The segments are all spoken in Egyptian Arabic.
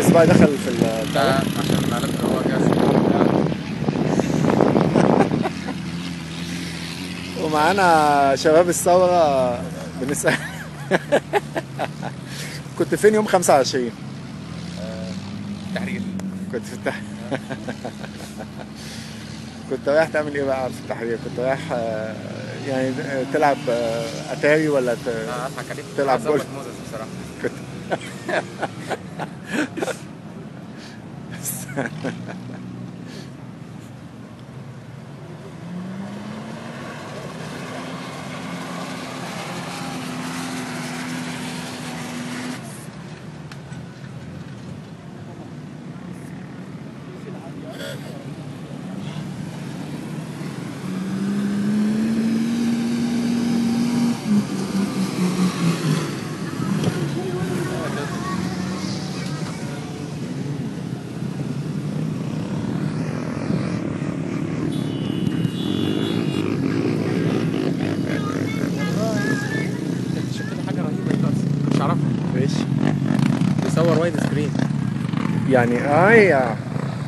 صباعي دخل في ال- ده عشان عرفت ان هو جاز ومعانا شباب الثورة بنسأل كنت فين يوم 25 تحرير كنت في التح... كنت رايح تعمل ايه بقى في التحرير كنت رايح آه، يعني آه، تلعب آه، اتاري ولا ت... انا اضحك عليك تلعب هظبط جولف. موزس بصراحه كنت شفت له حاجه رهيبه دلوقتي مش عارفها ايش بيصور وايد سكرين يعني اه يا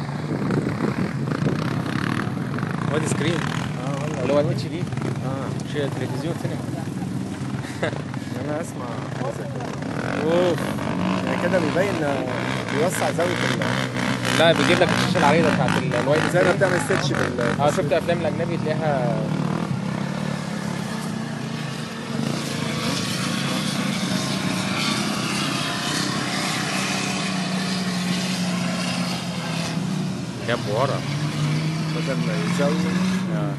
وايد سكرين اه اللي هو الاتش دي اه مش تلفزيون سينما انا اسمع حاجة زي كده. اوف يعني كده بيبين آه، بيوسع زاوية ال- لا بيجيب لك الشاشه العريضه بتاعت ال- الوايد زي ما سكرين بتعمل ستيتش بال اه شفت افلام الاجنبي تلاقيها جاب ورا بدل ما يزود